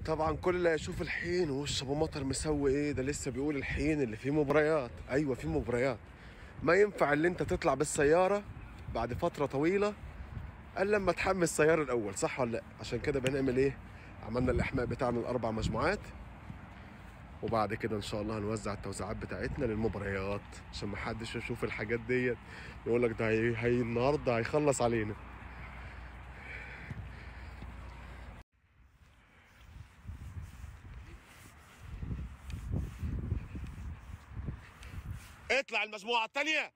طبعا كل اللي هيشوف الحين وش ابو مطر مسوي ايه ده لسه بيقول الحين اللي فيه مباريات ايوه فيه مباريات ما ينفع اللي انت تطلع بالسياره بعد فتره طويله الا لما تحمل السياره الاول صح ولا لا عشان كده بنعمل ايه عملنا الاحماء بتاعنا الاربع مجموعات وبعد كده ان شاء الله هنوزع التوزيعات بتاعتنا للمباريات عشان ما حدش يشوف الحاجات ديت يقول لك ده هي, هي النهارده هيخلص علينا اطلع المجموعه الثانيه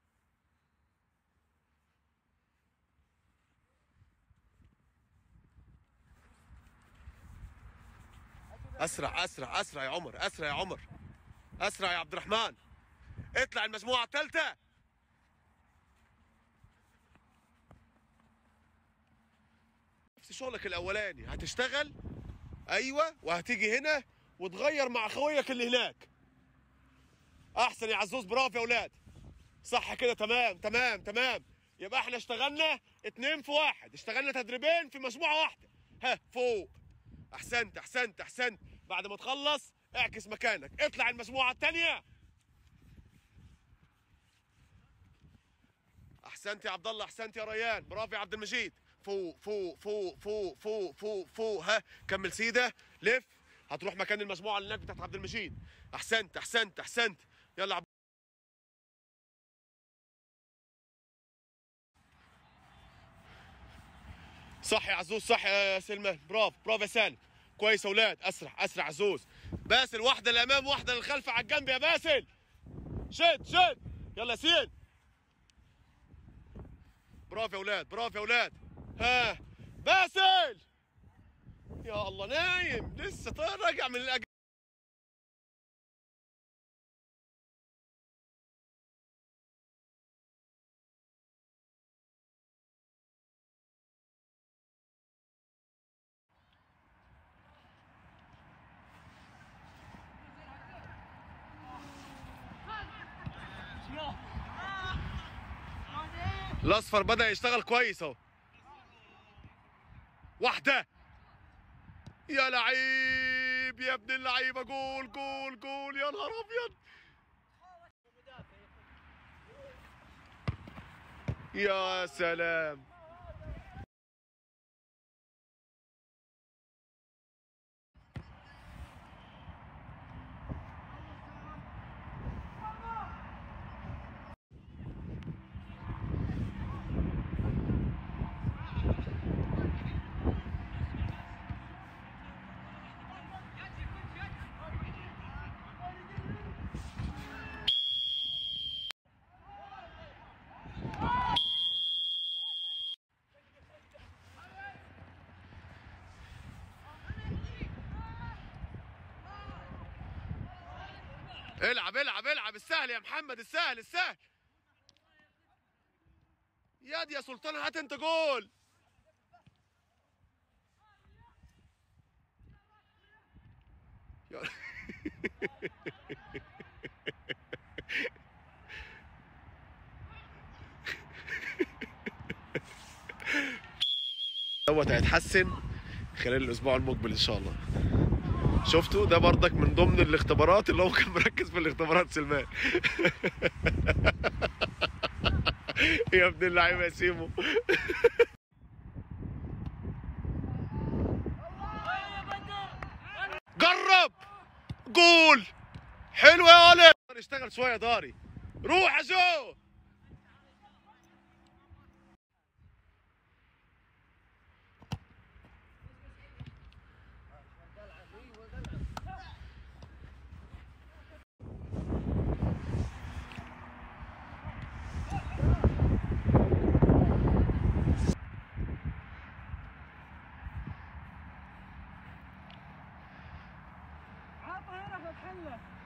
اسرع اسرع اسرع يا عمر اسرع يا عمر اسرع يا عبد الرحمن اطلع المجموعه الثالثه نفس شغلك الاولاني هتشتغل ايوه وهتيجي هنا وتغير مع خويك اللي هناك احسن يا عزوز برافو يا اولاد صح كده تمام تمام تمام يبقى احنا اشتغلنا اتنين في واحد اشتغلنا تدريبين في مجموعه واحده ها فوق احسنت احسنت احسنت بعد ما تخلص اعكس مكانك اطلع المجموعه الثانيه احسنت يا عبد الله احسنت يا ريان برافو يا عبد المجيد فوق فوق فوق فوق فوق فوق فوق ها كمل سيده لف هتروح مكان المجموعه اللي هناك بتاعت عبد المجيد احسنت احسنت احسنت يلا عبد صح يا عزوز صح يا سلمان برافو برافو يا سالم كويس يا اولاد اسرع اسرع عزوز باسل واحده للامام واحده للخلف على الجنب يا باسل شد شد يلا سين برافو يا اولاد برافو يا اولاد ها باسل يا الله نايم لسه طير راجع من الأج... الاصفر بدا يشتغل كويس اهو واحده يا لعيب يا ابن اللعيبه جول جول جول يا نهار ابيض يا سلام العب العب العب السهل يا محمد السهل السهل ياد يا سلطان هات انت جول يا- دوت هيتحسن خلال الاسبوع المقبل ان شاء الله شفتوا ده برضك من ضمن الاختبارات اللي هو كان مركز في الاختبارات سلمان يا ابن اللعيبه يا سيمو جرب جول حلو يا ولد اشتغل شويه داري روح يا جو عطها هنا فتح له